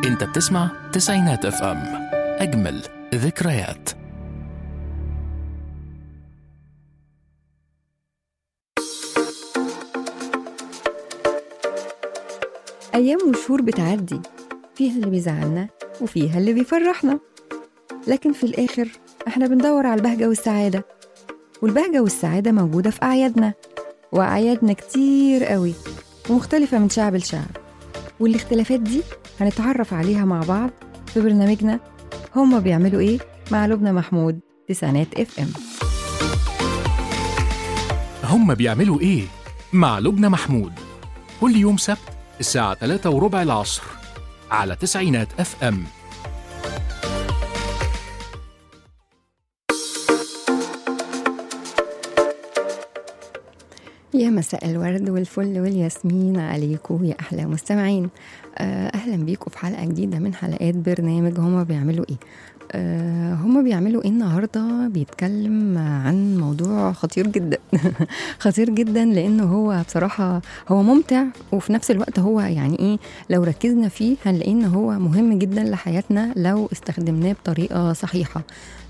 انت بتسمع تسعينات اف ام اجمل ذكريات أيام وشهور بتعدي فيها اللي بيزعلنا وفيها اللي بيفرحنا لكن في الآخر إحنا بندور على البهجة والسعادة والبهجة والسعادة موجودة في أعيادنا وأعيادنا كتير قوي ومختلفة من شعب لشعب والاختلافات دي هنتعرف عليها مع بعض في برنامجنا هما بيعملوا إيه مع لبنى محمود تسعينات اف ام هم بيعملوا ايه مع لبنى محمود كل يوم سبت الساعة 3 وربع العصر على تسعينات اف ام يا مساء الورد والفل والياسمين عليكم يا احلى مستمعين آه، اهلا بيكم في حلقه جديده من حلقات برنامج هما بيعملوا ايه آه، هما بيعملوا ايه النهارده بيتكلم عن موضوع خطير جدا خطير جدا لانه هو بصراحه هو ممتع وفي نفس الوقت هو يعني ايه لو ركزنا فيه هنلاقيه ان هو مهم جدا لحياتنا لو استخدمناه بطريقه صحيحه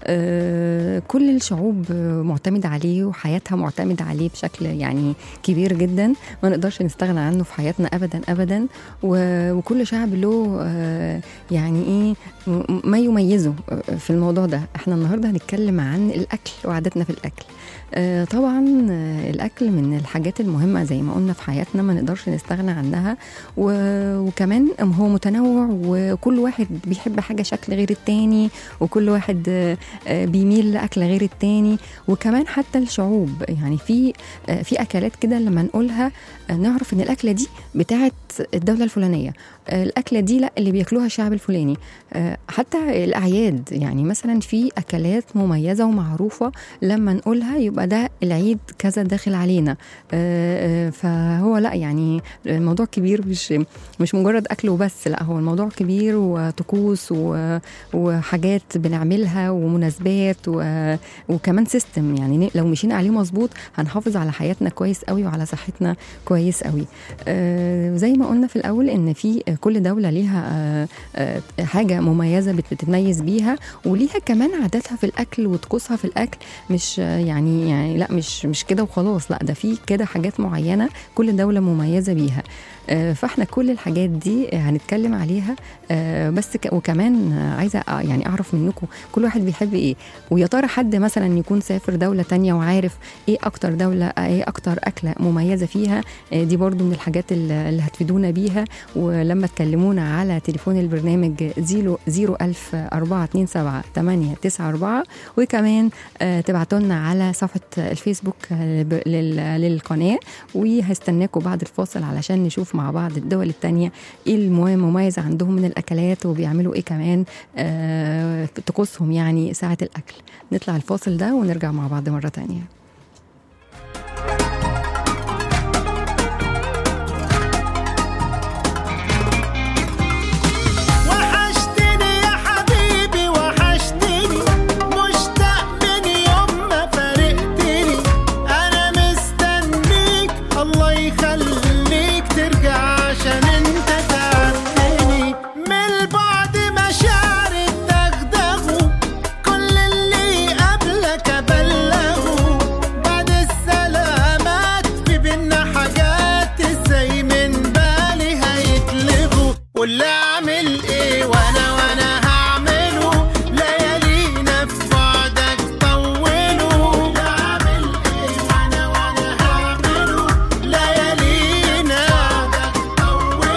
آه، كل الشعوب آه، معتمدة عليه وحياتها معتمدة عليه بشكل يعني كبير جدا ما نقدرش نستغنى عنه في حياتنا أبدا أبدا و- وكل شعب له آه، يعني إيه م- ما يميزه آه، في الموضوع ده احنا النهاردة هنتكلم عن الأكل وعاداتنا في الأكل آه، طبعا آه، الأكل من الحاجات المهمة زي ما قلنا في حياتنا ما نقدرش نستغنى عنها و- وكمان هو متنوع وكل واحد بيحب حاجة شكل غير التاني وكل واحد آه، آه، بيميل لاكل غير التاني وكمان حتى الشعوب يعني في آه، في اكلات كده لما نقولها آه، نعرف ان الاكله دي بتاعت الدوله الفلانيه آه، الاكله دي لا اللي بياكلوها الشعب الفلاني آه، حتى الاعياد يعني مثلا في اكلات مميزه ومعروفه لما نقولها يبقى ده العيد كذا داخل علينا آه، آه، فهو لا يعني الموضوع كبير مش مش مجرد اكل وبس لا هو الموضوع كبير وطقوس و وحاجات بنعملها ومناسبات و... وكمان سيستم يعني ن- لو مشينا عليه مظبوط هنحافظ على حياتنا كويس قوي وعلى صحتنا كويس قوي آه زي ما قلنا في الاول ان في كل دوله ليها آه آه حاجه مميزه بت- بتتميز بيها وليها كمان عاداتها في الاكل وطقوسها في الاكل مش آه، يعني يعني لا مش مش كده وخلاص لا ده في كده حاجات معينه كل دوله مميزه بيها آه، فاحنا كل الحاجات دي هنتكلم عليها آه، بس ك- وكمان آه، عايزه أ- يعني اعرف منكم كل واحد بيحب ايه ويا ترى حد مثلا يكون سافر دوله تانية وعارف ايه اكتر دوله ايه اكتر اكله مميزه فيها آه، دي برضو من الحاجات ال- اللي هتفيدونا بيها ولما تكلمونا على تليفون البرنامج 01000 427 894 وكمان آه، تبعتوا لنا على صفحه الفيسبوك آه، ب- لل- للقناه وهستناكم بعد الفاصل علشان نشوف مع بعض الدول التانية ايه المميز عندهم من الاكلات وبيعملوا ايه كمان آه، في طقوسهم يعني ساعة الاكل نطلع الفاصل ده ونرجع مع بعض مرة تانية وحشتني يا حبيبي وحشتني مشتاق من يوم ما فارقتني انا مستنيك الله يخليك ترجع عشان انت تعبتني من البعد مشاعري تدغدغوا كل اللي قبلك ابلغوا بعد السلامات في بينا حاجات ازاي من بالي هيتلغوا واللي اعمل ايه وانا وانا هعمله ليالينا في بعدك طولوا اللي اعمل ايه وانا وانا هعمله ليالينا في بعدك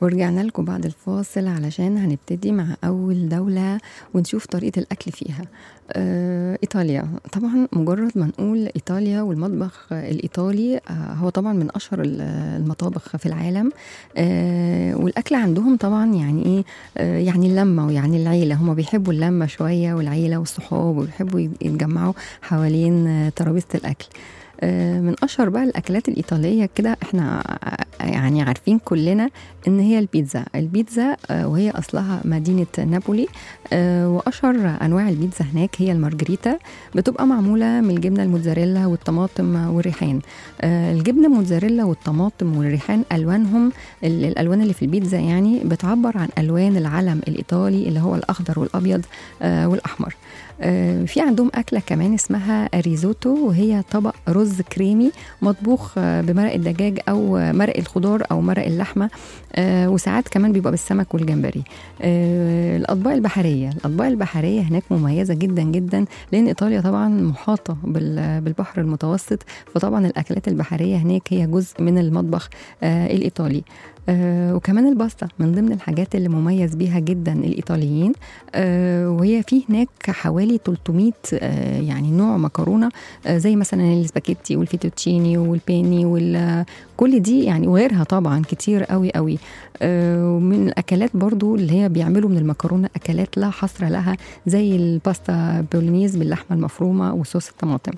ورجعنا لكم بعد الفاصل علشان هنبتدي مع أول دولة ونشوف طريقة الأكل فيها آه، إيطاليا طبعا مجرد ما نقول إيطاليا والمطبخ الإيطالي آه، هو طبعا من أشهر ال- المطابخ في العالم آه، والأكل عندهم طبعا يعني إيه آه، يعني اللمة ويعني العيلة هم بيحبوا اللمة شوية والعيلة والصحاب وبيحبوا يتجمعوا حوالين آه، ترابيزة الأكل آه، من اشهر بقى الاكلات الايطاليه كده احنا ع- يعني عارفين كلنا ان هي البيتزا البيتزا آه، وهي اصلها مدينه نابولي آه، واشهر انواع البيتزا هناك هي المارجريتا بتبقى معموله من الجبنه الموتزاريلا والطماطم والريحان آه، الجبنه الموتزاريلا والطماطم والريحان الوانهم ال- الالوان اللي في البيتزا يعني بتعبر عن الوان العلم الايطالي اللي هو الاخضر والابيض آه، والاحمر آه، في عندهم أكلة كمان اسمها ريزوتو وهي طبق رز كريمي مطبوخ آه، بمرق الدجاج أو آه، مرق الخضار أو مرق اللحمة آه، وساعات كمان بيبقى بالسمك والجمبري آه، الأطباق البحرية الأطباق البحرية هناك مميزة جدا جدا لأن إيطاليا طبعا محاطة بال- بالبحر المتوسط فطبعا الأكلات البحرية هناك هي جزء من المطبخ آه، الإيطالي آه، وكمان الباستا من ضمن الحاجات اللي مميز بيها جدا الإيطاليين آه، وهي في هناك حوالي 300 آه، يعني نوع مكرونه آه، زي مثلا السباكيتي والفيتوتشيني والبيني وال كل دي يعني وغيرها طبعا كتير قوي قوي آه، ومن الاكلات برضو اللي هي بيعملوا من المكرونه اكلات لا حصر لها زي الباستا بولونيز باللحمه المفرومه وصوص الطماطم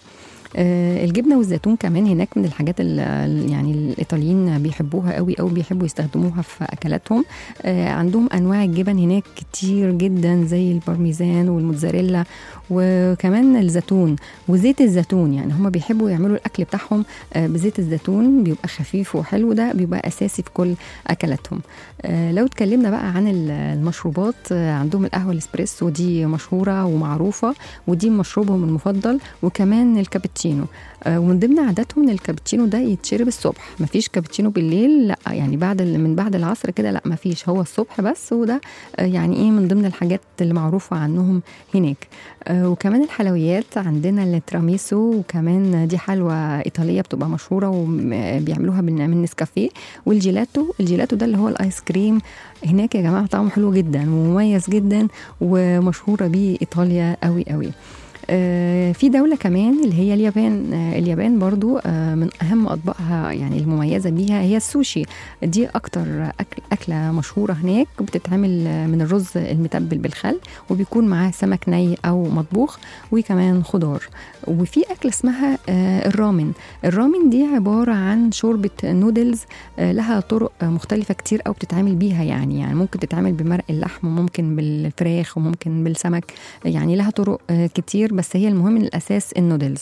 آه، الجبنه والزيتون كمان هناك من الحاجات اللي يعني الايطاليين بيحبوها قوي قوي بيحبوا يستخدموها في اكلاتهم آه، عندهم انواع الجبن هناك كتير جدا زي البارميزان والموتزاريلا وكمان الزيتون وزيت الزيتون يعني هم بيحبوا يعملوا الاكل بتاعهم آه، بزيت الزيتون بيبقى خفيف وحلو ده بيبقى اساسي في كل اكلاتهم آه، لو اتكلمنا بقى عن ال- المشروبات آه، عندهم القهوه الاسبريسو دي مشهوره ومعروفه ودي مشروبهم المفضل وكمان الكابتشينو آه، ومن ضمن عاداتهم ان الكابتشينو ده يتشرب الصبح مفيش كابتشينو بالليل لا يعني بعد ال- من بعد العصر كده لا مفيش هو الصبح بس وده آه، يعني ايه من ضمن الحاجات اللي معروفه عنهم هناك آه، وكمان الحلويات عندنا التراميسو وكمان دي حلوى ايطاليه بتبقى مشهوره وبيعملوها من من نسكافيه والجيلاتو الجيلاتو ده اللي هو الايس كريم هناك يا جماعه طعمه حلو جدا ومميز جدا ومشهوره بيه ايطاليا قوي قوي آه، في دولة كمان اللي هي اليابان آه، اليابان برضو آه، من أهم أطباقها يعني المميزة بيها هي السوشي دي أكتر أكل أكلة مشهورة هناك بتتعمل آه، من الرز المتبل بالخل وبيكون معاه سمك ني أو مطبوخ وكمان خضار وفي أكلة اسمها آه، الرامن الرامن دي عبارة عن شوربة نودلز آه، لها طرق آه، مختلفة كتير أو بتتعمل بيها يعني يعني ممكن تتعمل بمرق اللحم وممكن بالفراخ وممكن بالسمك يعني لها طرق آه، كتير بس هي المهم إن الاساس النودلز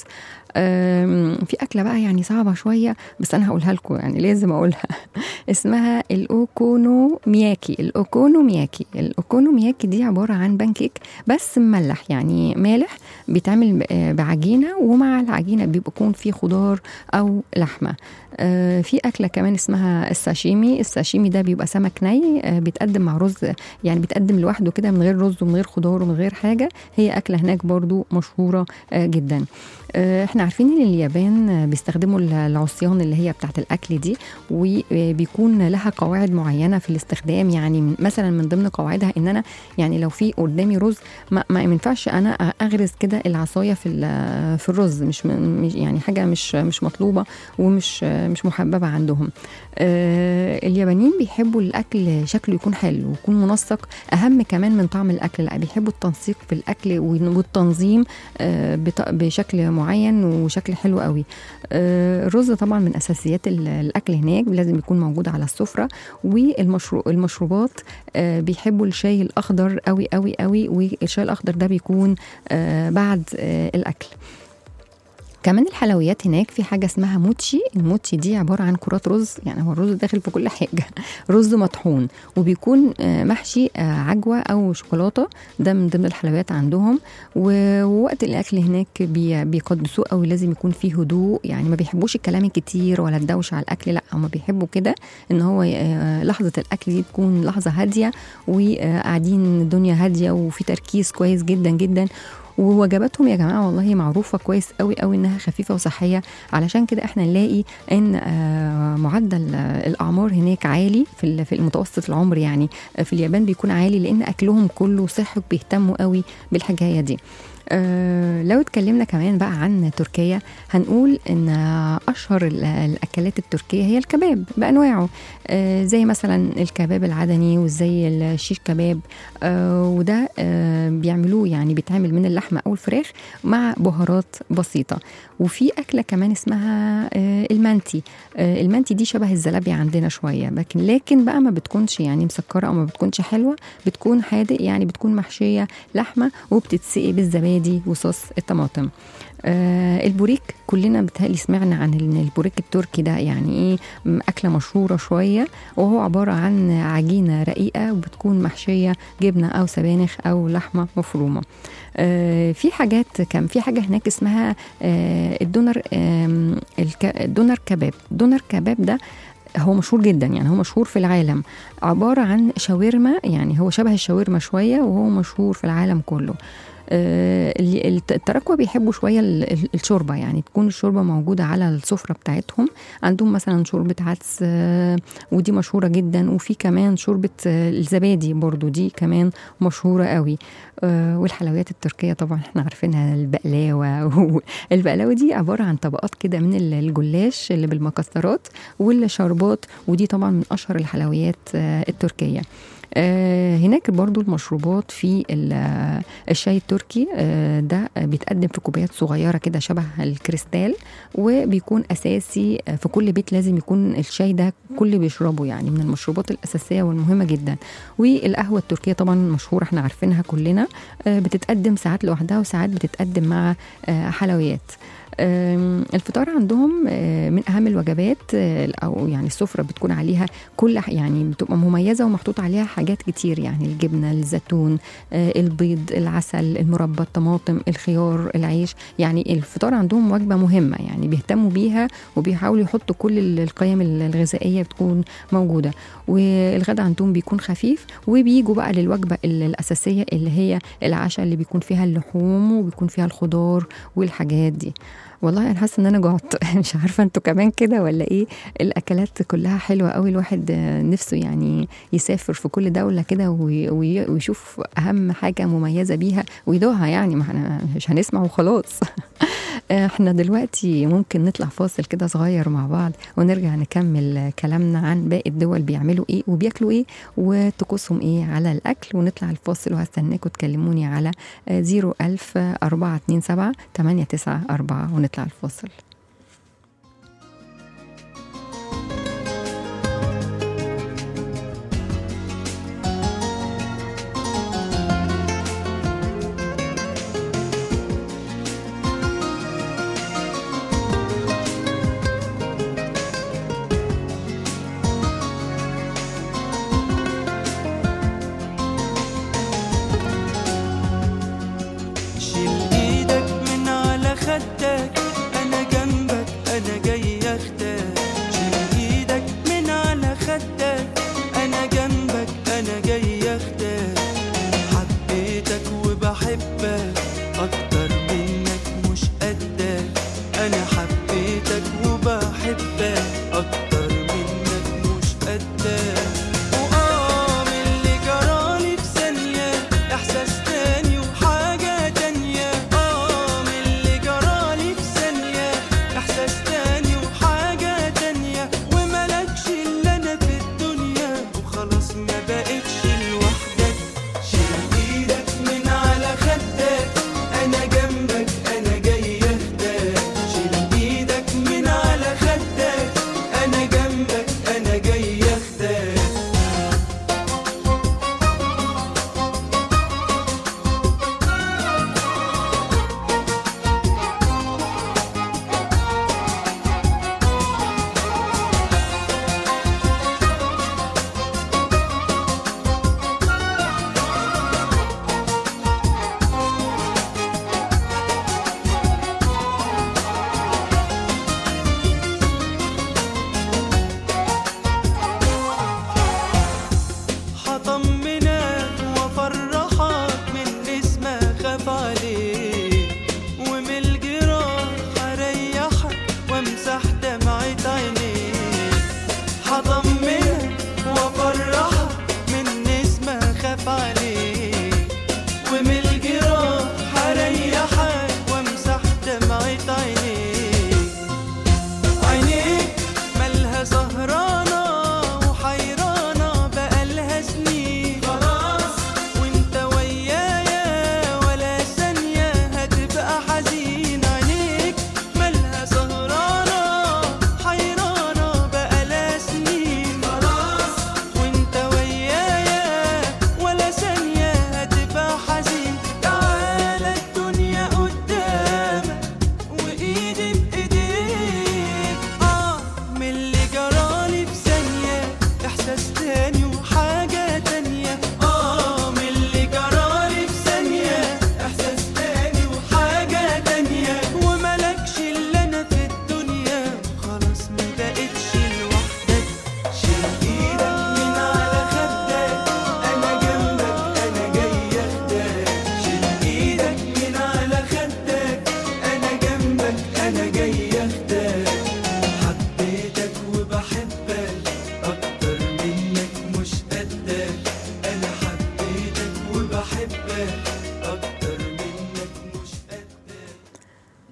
آم، في اكله بقى يعني صعبه شويه بس انا هقولها لكم يعني لازم اقولها اسمها الاوكونو مياكي الاوكونو مياكي الاوكونو مياكي دي عباره عن بانكيك بس مملح يعني مالح بيتعمل ب- آه، بعجينه ومع العجينه بيبقى يكون فيه خضار او لحمه آه، في اكله كمان اسمها الساشيمي الساشيمي ده بيبقى سمك ني آه، بيتقدم مع رز يعني بيتقدم لوحده كده من غير رز ومن غير خضار ومن غير حاجه هي اكله هناك برضو مشهوره آه، جدا آه، احنا عارفين ان اليابان آه، بيستخدموا ال- العصيان اللي هي بتاعت الاكل دي وبيكون لها قواعد معينه في الاستخدام يعني من- مثلا من ضمن قواعدها ان انا يعني لو في قدامي رز ما, ما ينفعش انا اغرز كده العصايه في ال- في الرز مش م- مش- يعني حاجه مش مش مطلوبه ومش مش محببه عندهم آه، اليابانيين بيحبوا الاكل شكله يكون حلو ويكون منسق اهم كمان من طعم الاكل لا بيحبوا التنسيق في الاكل والتنظيم آه، بط- بشكل معين وشكل حلو قوي آه، الرز طبعا من اساسيات ال- الاكل هناك لازم يكون موجود على السفره والمشروبات بيحبوا الشاي الاخضر قوي قوي قوي والشاي الاخضر ده بيكون آه، بعد آه، الاكل كمان الحلويات هناك في حاجة اسمها موتشي الموتشي دي عبارة عن كرات رز يعني هو الرز داخل في كل حاجة رز مطحون وبيكون آه، محشي آه، عجوة أو شوكولاتة ده من ضمن الحلويات عندهم و- ووقت الأكل هناك بي- بيقدسوه قوي لازم يكون فيه هدوء يعني ما بيحبوش الكلام الكتير ولا الدوشة على الأكل لا هما بيحبوا كده إن هو آه، لحظة الأكل دي تكون لحظة هادية وقاعدين الدنيا هادية وفي تركيز كويس جدا جدا ووجباتهم يا جماعه والله معروفه كويس قوي قوي انها خفيفه وصحيه علشان كده احنا نلاقي ان آه، معدل آه، الاعمار هناك عالي في ال- في المتوسط العمر يعني آه، في اليابان بيكون عالي لان اكلهم كله صحي وبيهتموا قوي بالحكايه دي أه لو اتكلمنا كمان بقى عن تركيا هنقول ان اشهر ال- الاكلات التركيه هي الكباب بانواعه أه زي مثلا الكباب العدني وزي الشيش كباب أه وده أه بيعملوه يعني بيتعمل من اللحمه او الفراخ مع بهارات بسيطه وفي اكله كمان اسمها أه المانتي أه المانتي دي شبه الزلابيا عندنا شويه لكن لكن بقى ما بتكونش يعني مسكره او ما بتكونش حلوه بتكون حادق يعني بتكون محشيه لحمه وبتتسقي بالزبادي وصوص الطماطم آه البوريك كلنا بتهيألي سمعنا عن ال- البوريك التركي ده يعني ايه م- أكلة مشهورة شوية وهو عبارة عن عجينة رقيقة وبتكون محشية جبنة أو سبانخ أو لحمة مفرومة آه في حاجات كان في حاجة هناك اسمها آه الدونر آم، الك- الدونر كباب دونر كباب ده هو مشهور جدا يعني هو مشهور في العالم عبارة عن شاورما يعني هو شبه الشاورما شوية وهو مشهور في العالم كله آه، اللي- الت- التراكوة بيحبوا شوية ال- ال- الشوربة يعني تكون الشوربة موجودة على السفرة بتاعتهم عندهم مثلا شوربة عدس آه، ودي مشهورة جدا وفي كمان شوربة آه، الزبادي برضو دي كمان مشهورة قوي آه، والحلويات التركية طبعا احنا عارفينها البقلاوة البقلاوة دي عبارة عن طبقات كده من ال- الجلاش اللي بالمكسرات والشربات ودي طبعا من أشهر الحلويات آه، التركية آه، هناك برضو المشروبات في ال- آه، الشاي التركي آه، ده بيتقدم في كوبايات صغيرة كده شبه الكريستال وبيكون أساسي آه، في كل بيت لازم يكون الشاي ده كل بيشربه يعني من المشروبات الأساسية والمهمة جدا والقهوة التركية طبعا مشهورة احنا عارفينها كلنا آه، بتتقدم ساعات لوحدها وساعات بتتقدم مع آه، حلويات آم، الفطار عندهم آه، من اهم الوجبات آه، او يعني السفره بتكون عليها كل ح- يعني بتبقى مميزه ومحطوط عليها حاجات كتير يعني الجبنه الزيتون آه، البيض العسل المربى الطماطم الخيار العيش يعني الفطار عندهم وجبه مهمه يعني بيهتموا بيها وبيحاولوا يحطوا كل ال- القيم ال- الغذائيه بتكون موجوده والغدا عندهم بيكون خفيف وبيجوا بقى للوجبه ال- الاساسيه اللي هي العشاء اللي بيكون فيها اللحوم وبيكون فيها الخضار والحاجات دي والله انا حاسه ان انا جعت مش عارفه انتوا كمان كده ولا ايه الاكلات كلها حلوه قوي الواحد آه، نفسه يعني يسافر في كل دوله كده وي- وي- ويشوف اهم حاجه مميزه بيها ويدوقها يعني ما احنا مش هنسمع وخلاص احنا دلوقتي ممكن نطلع فاصل كده صغير مع بعض ونرجع نكمل كلامنا عن باقي الدول بيعملوا ايه وبياكلوا ايه وطقوسهم ايه على الاكل ونطلع الفاصل وهستناكم تكلموني على 01000 427 894 ونطلع الفاصل شيل ايدك من على خدك انا جنبك انا جاي اخدك شيل ايدك من على خدك انا جنبك انا جاي اخدك حبيتك وبحبك اكتر منك مش قدك انا حبيتك وبحبك اكتر منك مش قدك وآه من اللي جرالي في ثانية إحساس تاني وحاجة تانية آه من اللي جرالي في ثانية إحساس تاني وحاجة تانية وملكش إلا أنا في الدنيا وخلاص ما بقتش لوحدك شيل إيدك من على خدك أنا جنبك أنا جاي أخدك شيل إيدك من على خدك أنا جنبك أنا جاي أخدك هطمنك وافرحك من اسمك خاف عليك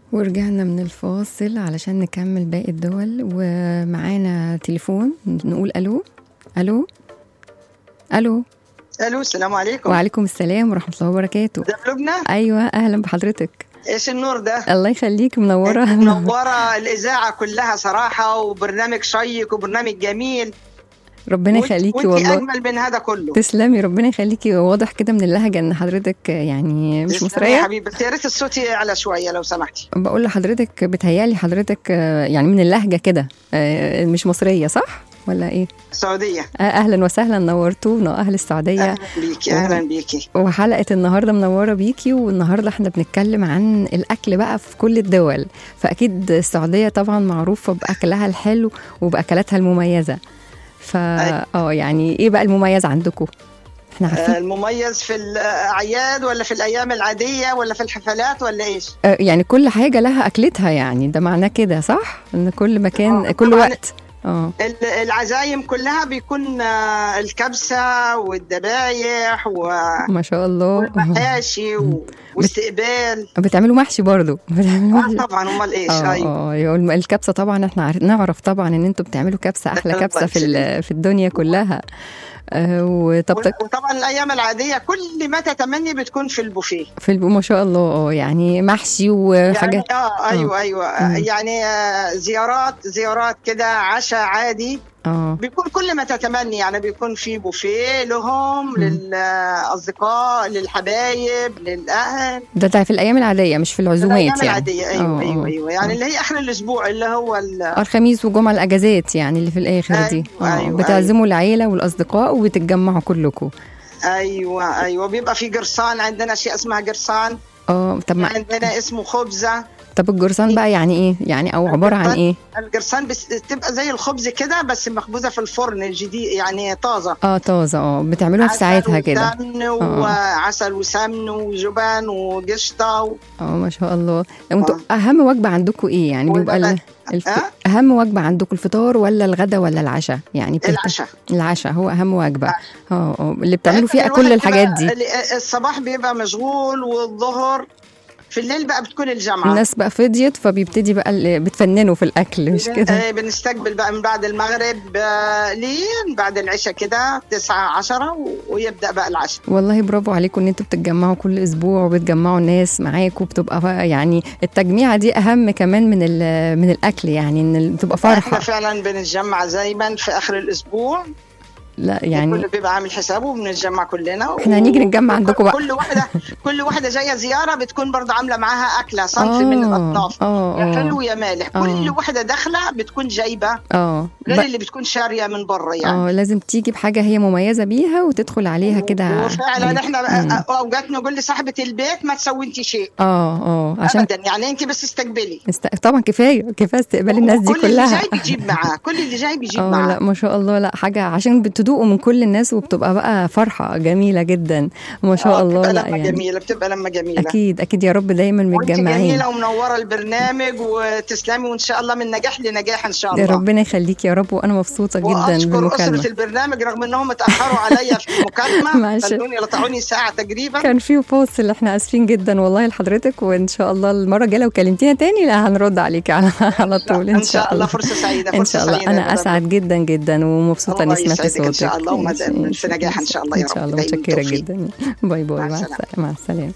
ورجعنا من الفاصل علشان نكمل باقي الدول ومعانا تليفون نقول الو الو الو الو السلام عليكم وعليكم السلام ورحمه الله وبركاته ده في لبنى ايوه اهلا بحضرتك ايش النور ده الله يخليك منوره منوره الاذاعه كلها صراحه وبرنامج شيق وبرنامج جميل ربنا وانت- يخليكي وانت والله اجمل من هذا كله تسلمي ربنا يخليكي واضح كده من اللهجه ان حضرتك يعني مش تسلمي يا مصريه حبيبي بس يا ريت الصوت يعلى شويه لو سمحتي بقول لحضرتك بتهيالي حضرتك آه، يعني من اللهجه كده آه، مش مصريه صح ولا ايه سعوديه آه، اهلا وسهلا نورتونا اهل السعوديه اهلا بيكي اهلا بيكي وحلقه النهارده منوره بيكي والنهارده احنا بنتكلم عن الاكل بقى في كل الدول فاكيد السعوديه طبعا معروفه باكلها الحلو وباكلاتها المميزه فا اه يعني ايه بقى المميز عندكم احنا آه، عارفين المميز في الاعياد ولا في الايام العاديه ولا في الحفلات ولا ايش آه، يعني كل حاجه لها اكلتها يعني ده معناه كده صح ان كل مكان آه، كل طبعاً. وقت اه ال- العزايم كلها بيكون آه، الكبسه والذبايح و- ما شاء الله والمحاشي و- واستقبال بتعملوا محشي برضو بتعملوا اه محشي طبعا امال ايش اه ايوه اه أيوة، الم- الكبسه طبعا احنا عارف نعرف طبعا ان انتوا بتعملوا كبسه احلى الله كبسه في ال- يخليك. في الدنيا كلها آه وطب تك- وطبعا الايام العاديه كل ما تتمني بتكون في البوفيه في الب- ما شاء الله اه يعني محشي وحاجات يعني اه ايوه ايوه مم. يعني آه، زيارات زيارات كده عشاء عادي اه بيكون كل ما تتمني يعني بيكون في بوفيه لهم مم. للاصدقاء للحبايب للاهل ده ده في الايام العاديه مش في العزومات الايام يعني العاديه ايوه آه، ايوه آه. ايوه يعني اللي هي اخر الاسبوع اللي هو ال- آه، الخميس وجمعه الاجازات يعني اللي في الاخر دي أيوة، اه أيوة، بتعزموا العيله والاصدقاء وبتتجمعوا كلكم ايوه ايوه بيبقى في قرصان عندنا شيء اسمها قرصان اه طب ما عندنا اسمه خبزه طب الجرسان بقى يعني ايه يعني او عباره عن ايه القرصان بس تبقى زي الخبز كده بس مخبوزه في الفرن الجديد يعني طازه اه طازه اه بتعملوها في عسل ساعتها كده وسمن وعسل وسمن وجبن وقشطه و... اه ما شاء الله انتوا اهم وجبه عندكم ايه يعني بيبقى ال- والبلد. الف... أه؟ اهم وجبه عندكم الفطار ولا الغدا ولا العشاء يعني بتهت... العشاء العشاء هو اهم وجبه اه اه اللي بتعملوا فيها الواحد كل الحاجات بيبقى- دي ال- الصباح بيبقى مشغول والظهر في الليل بقى بتكون الجامعه الناس بقى فضيت فبيبتدي بقى اللي بتفننوا في الاكل مش كده آه، بنستقبل بقى من بعد المغرب آه، لين بعد العشاء كده 9 10 و- ويبدا بقى العشاء والله برافو عليكم ان انتوا بتتجمعوا كل اسبوع وبتجمعوا الناس معاكم بتبقى ف- يعني التجميعه دي اهم كمان من ال- من الاكل يعني ان ال- بتبقى احنا فرحه فعلا بنتجمع دايما في اخر الاسبوع لا يعني يعني كله بيبقى عامل حسابه وبنتجمع كلنا احنا هنيجي نتجمع عندكم بقى. كل واحده كل واحده جايه زياره بتكون برضه عامله معاها اكله صنف من الاصناف اه يا اه حلو يا مالح آه. كل واحده داخله بتكون جايبه اه غير ب- اللي بتكون شاريه من بره يعني اه لازم تيجي بحاجه هي مميزه بيها وتدخل عليها كده وفعلا عليك. احنا مم. اوقات نقول لصاحبه البيت ما تسوي انت شيء اه اه عشان ابدا يعني انت بس استقبلي است... طبعا كفايه كفايه استقبال الناس دي كل اللي كلها جاي بيجيب معاه كل اللي جاي بيجيب اه معاه لا ما شاء الله لا حاجه عشان بتدوقوا من كل الناس وبتبقى بقى فرحه جميله جدا ما شاء آه، الله بتبقى لا لما يعني جميله بتبقى لما جميله اكيد اكيد يا رب دايما وانت متجمعين جميله ومنوره البرنامج وتسلمي وان شاء الله من نجاح لنجاح ان شاء يا الله ربنا يخليك يا رب وانا مبسوطه جدا واشكر بالمكالمه اسره البرنامج رغم انهم اتاخروا عليا في المكالمه معلش. خلوني قطعوني ساعه تقريبا كان في فاصل احنا اسفين جدا والله لحضرتك وان شاء الله المره الجايه لو كلمتينا تاني لا هنرد عليكي على على طول ان شاء الله فرصه سعيده ان فرصه شاء الله سعيده انا يا رب. اسعد جدا جدا ومبسوطه الله اني سمعت يسعدك صوتك إن شاء الله وما إن- دام في نجاح إن شاء الله يا ان شاء رب. الله دايما متشكره بالتوفيق. جدا باي باي مع مع السلامة. السلامه مع السلامه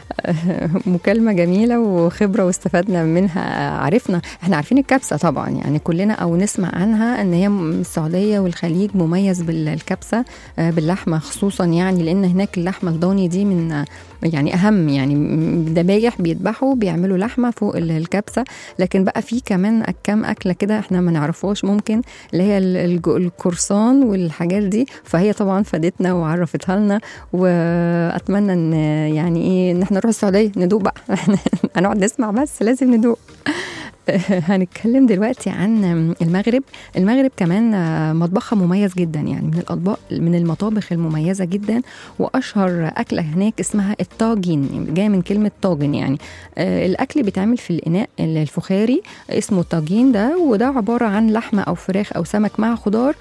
مكالمه جميله وخبره واستفدنا منها عرفنا احنا عارفين الكبسه طبعا يعني كلنا او نسمع عنها ان هي م- السعوديه والخليج مميز بالكبسه آه، باللحمه خصوصا يعني لان هناك اللحمه الضاني دي من آه، يعني اهم يعني م- ذبايح بيذبحوا بيعملوا لحمه فوق ال- الكبسه لكن بقى في كمان كام اكله كده احنا ما نعرفوش ممكن اللي هي ال- الج- القرصان والحاجات دي فهي طبعا فادتنا وعرفتها لنا واتمنى ان يعني ايه ان احنا نروح السعوديه ندوق بقى هنقعد نسمع بس لازم ندوق هنتكلم دلوقتي عن المغرب المغرب كمان آه، مطبخها مميز جدا يعني من الاطباق من المطابخ المميزه جدا واشهر اكله هناك اسمها الطاجين جايه من كلمه طاجن يعني آه، الاكل بيتعمل في الاناء الفخاري اسمه طاجين ده وده عباره عن لحمه او فراخ او سمك مع خضار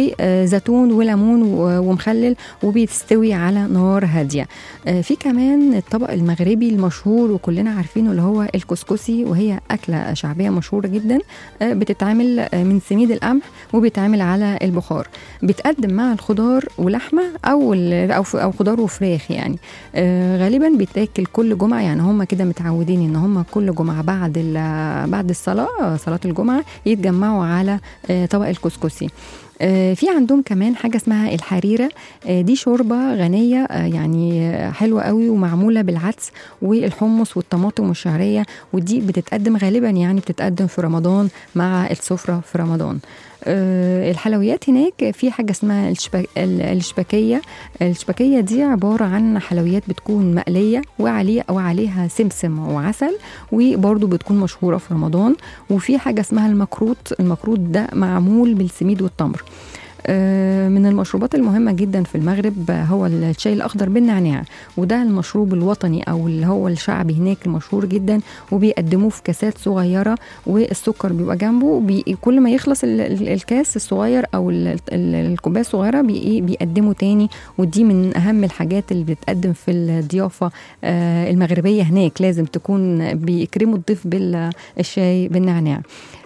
وزيتون وليمون و- ومخلل وبيستوي على نار هاديه آه، في كمان الطبق المغربي المشهور وكلنا عارفينه اللي هو الكسكسي وهي اكله شعبيه مشهوره جدا آه، بتتعمل آه، من سميد القمح وبيتعمل على البخار بيتقدم مع الخضار ولحمه او ال- او ف- او خضار وفراخ يعني آه، غالبا بيتاكل كل جمعه يعني هم كده متعودين ان هم كل جمعه بعد ال- بعد الصلاه آه، صلاه الجمعه يتجمعوا على آه، طبق الكسكسي آه، في عندهم كمان حاجه اسمها الحريره آه، دي شوربه غنيه آه، يعني آه، حلوه قوي ومعموله بالعدس والحمص والطماطم والشعريه ودي بتتقدم غالبا يعني بتتقدم في رمضان مع السفره في رمضان آه، الحلويات هناك في حاجه اسمها الشبا- ال- الشبكيه الشبكيه دي عباره عن حلويات بتكون مقليه وعليه او عليها سمسم وعسل وبرضه بتكون مشهوره في رمضان وفي حاجه اسمها المكروت المكروت ده معمول بالسميد والتمر آه، من المشروبات المهمة جدا في المغرب هو الشاي الأخضر بالنعناع وده المشروب الوطني أو اللي هو الشعبي هناك المشهور جدا وبيقدموه في كاسات صغيرة والسكر بيبقى جنبه بي كل ما يخلص ال- ال- الكاس الصغير أو ال- ال- الكوباية الصغيرة بي إيه بيقدموا تاني ودي من أهم الحاجات اللي بتقدم في الضيافة آه، المغربية هناك لازم تكون بيكرموا الضيف بالشاي بالنعناع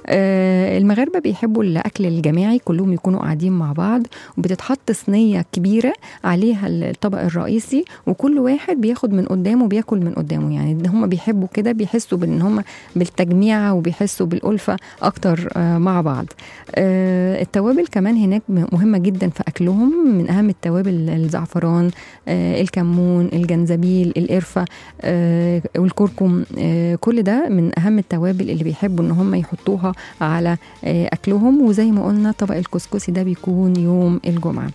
آه، المغاربه بيحبوا الاكل الجماعي كلهم يكونوا قاعدين مع بعض وبتتحط صينيه كبيره عليها الطبق الرئيسي وكل واحد بياخد من قدامه بياكل من قدامه يعني ده هم بيحبوا كده بيحسوا بان هم بالتجميع وبيحسوا بالالفه اكتر آه، مع بعض آه، التوابل كمان هناك مهمه جدا في اكلهم من اهم التوابل الزعفران آه، الكمون الجنزبيل القرفه آه، والكركم آه، كل ده من اهم التوابل اللي بيحبوا ان هم يحطوها على آه، اكلهم وزي ما قلنا طبق الكسكسي ده بيكون يوم الجمعه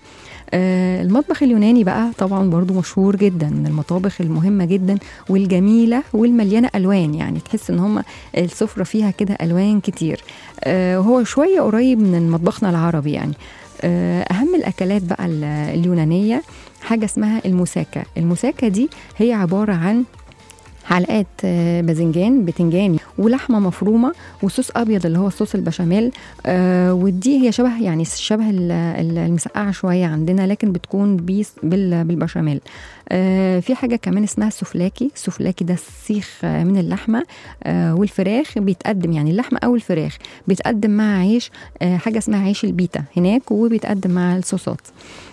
آه، المطبخ اليوناني بقى طبعا برضو مشهور جدا من المطابخ المهمة جدا والجميلة والمليانة ألوان يعني تحس ان هم السفرة فيها كده ألوان كتير آه، هو شوية قريب من مطبخنا العربي يعني آه، أهم الأكلات بقى ال- اليونانية حاجة اسمها الموساكا الموساكا دي هي عبارة عن حلقات آه، باذنجان بتنجان ولحمه مفرومه وصوص ابيض اللي هو صوص البشاميل آه ودي هي شبه يعني شبه ال- ال- المسقعه شويه عندنا لكن بتكون بيس بال- بالبشاميل آه في حاجه كمان اسمها السوفلاكي السوفلاكي ده السيخ آه، من اللحمه آه والفراخ بيتقدم يعني اللحمه او الفراخ بيتقدم مع عيش آه حاجه اسمها عيش البيتا هناك وبيتقدم مع الصوصات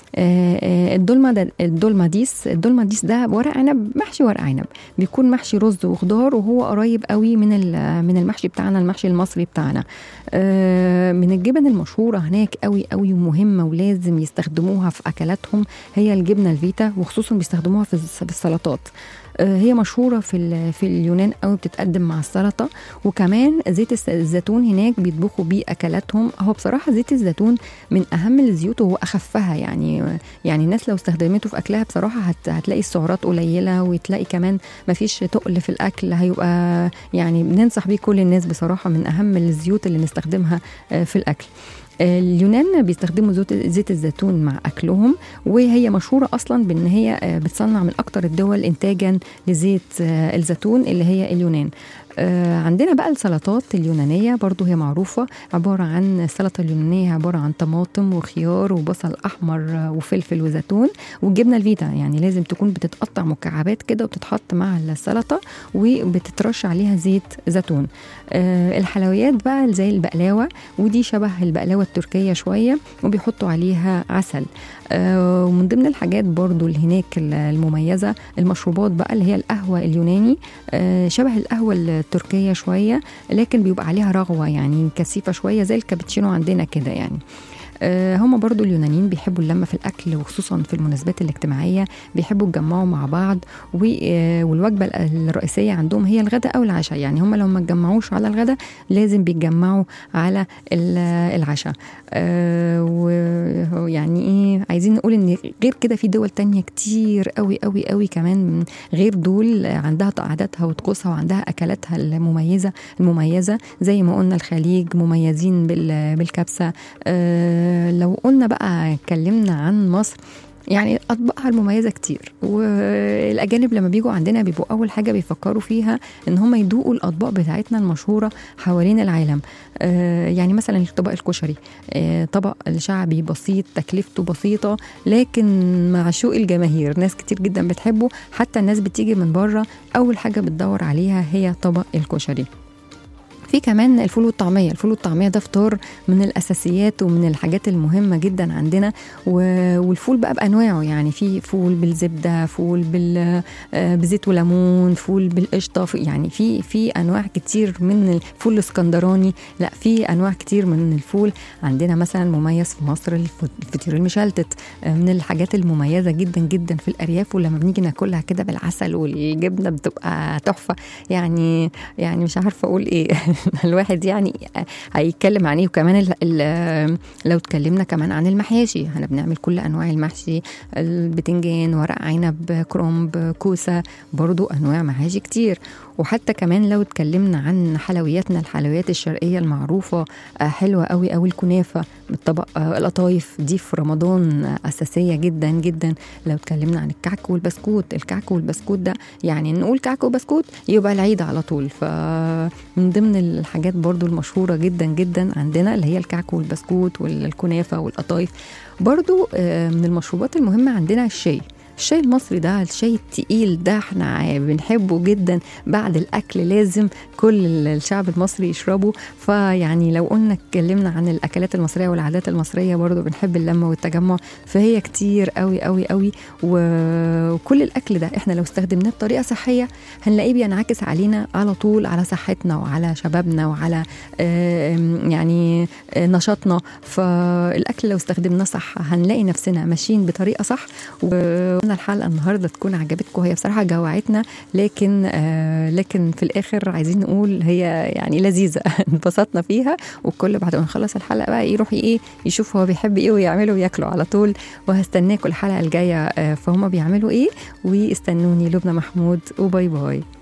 آه، آه، الدولمة ده الدولماديس الدولماديس ده ورق عنب محشي ورق عنب بيكون محشي رز وخضار وهو قريب قوي من ال- من المحشي بتاعنا المحشي المصري بتاعنا آه، من الجبن المشهورة هناك قوي قوي ومهمة ولازم يستخدموها في أكلاتهم هي الجبنة الفيتا وخصوصا بيستخدموها في الس- في السلطات آه، هي مشهورة في ال- في اليونان قوي بتتقدم مع السلطة وكمان زيت الس- الزيتون هناك بيطبخوا بيه أكلاتهم هو بصراحة زيت الزيتون من أهم الزيوت وهو أخفها يعني يعني الناس لو استخدمته في أكلها بصراحة هت هتلاقي السعرات قليلة وتلاقي كمان مفيش تقل في الأكل هيبقى يعني بننصح بيه كل الناس بصراحة من أهم الزيوت اللي نستخدمها آه، في الأكل اليونان بيستخدموا زيت زيت الزيتون مع اكلهم وهي مشهوره اصلا بان هي آه، بتصنع من اكتر الدول انتاجا لزيت آه، الزيتون اللي هي اليونان آه، عندنا بقى السلطات اليونانية برضو هي معروفة عبارة عن السلطة اليونانية عبارة عن طماطم وخيار وبصل أحمر آه، وفلفل وزيتون والجبنة الفيتا يعني لازم تكون بتتقطع مكعبات كده وبتتحط مع السلطة وبتترش عليها زيت زيتون آه، الحلويات بقى زي البقلاوة ودي شبه البقلاوة التركية شوية وبيحطوا عليها عسل آه، ومن ضمن الحاجات برضو اللي هناك المميزة المشروبات بقى اللي هي القهوة اليوناني آه، شبه القهوة التركية شوية لكن بيبقى عليها رغوة يعني كثيفة شوية زي الكابتشينو عندنا كده يعني آه، هم برضو اليونانيين بيحبوا اللمة في الأكل وخصوصا في المناسبات الاجتماعية بيحبوا يتجمعوا مع بعض و- آه، والوجبة الرئيسية عندهم هي الغداء أو العشاء يعني هم لو ما اتجمعوش على الغداء لازم بيتجمعوا على ال- العشاء آه، ويعني ايه عايزين نقول ان غير كده في دول تانية كتير قوي قوي قوي كمان من غير دول عندها عاداتها وطقوسها وعندها اكلاتها المميزه المميزه زي ما قلنا الخليج مميزين بال- بالكبسه آه، لو قلنا بقى اتكلمنا عن مصر يعني اطباقها المميزه كتير والاجانب لما بيجوا عندنا بيبقوا اول حاجه بيفكروا فيها ان هم يدوقوا الاطباق بتاعتنا المشهوره حوالين العالم آه، يعني مثلا الطبق الكشري آه، طبق شعبي بسيط تكلفته بسيطه لكن معشوق الجماهير ناس كتير جدا بتحبه حتى الناس بتيجي من بره اول حاجه بتدور عليها هي طبق الكشري في كمان الفول والطعميه الفول والطعميه ده فطار من الاساسيات ومن الحاجات المهمه جدا عندنا و- والفول بقى بانواعه يعني في فول بالزبده فول بال آه، بزيت وليمون فول بالقشطه في- يعني في في انواع كتير من الفول الاسكندراني لا في انواع كتير من الفول عندنا مثلا مميز في مصر الف- الفطير المشلتت آه، من الحاجات المميزه جدا جدا في الارياف ولما بنيجي ناكلها كده بالعسل والجبنه بتبقى تحفه يعني يعني مش عارفه اقول ايه الواحد يعني هيتكلم عن ايه وكمان ال ال لو اتكلمنا كمان عن المحاشي احنا بنعمل كل انواع المحشي البتنجان ورق عنب كرنب كوسه برضو انواع محاشي كتير وحتى كمان لو اتكلمنا عن حلوياتنا الحلويات الشرقيه المعروفه آه، حلوه قوي قوي الكنافه بالطبق آه، القطايف دي في رمضان آه، اساسيه جدا جدا لو اتكلمنا عن الكعك والبسكوت الكعك والبسكوت ده يعني نقول كعك وبسكوت يبقى العيد على طول فمن ضمن الحاجات برضو المشهورة جدا جدا عندنا اللي هي الكعك والبسكوت والكنافة والقطايف برضو آه، من المشروبات المهمة عندنا الشاي الشاي المصري ده الشاي التقيل ده احنا بنحبه جدا بعد الاكل لازم كل الشعب المصري يشربه فيعني لو قلنا اتكلمنا عن الاكلات المصريه والعادات المصريه برضو بنحب اللمه والتجمع فهي كتير قوي قوي قوي و- وكل الاكل ده احنا لو استخدمناه بطريقه صحيه هنلاقيه بينعكس علينا على طول على صحتنا وعلى شبابنا وعلى آم، يعني آه، نشاطنا فالاكل لو استخدمناه صح هنلاقي نفسنا ماشيين بطريقه صح وأنا الحلقه النهارده تكون عجبتكم هي بصراحه جوعتنا لكن آه لكن في الاخر عايزين نقول هي يعني لذيذه انبسطنا فيها والكل بعد ما نخلص الحلقه بقى يروح ايه يشوف هو بيحب ايه ويعمله وياكله على طول وهستناكم الحلقه الجايه آه فهم بيعملوا ايه واستنوني لبنى محمود وباي باي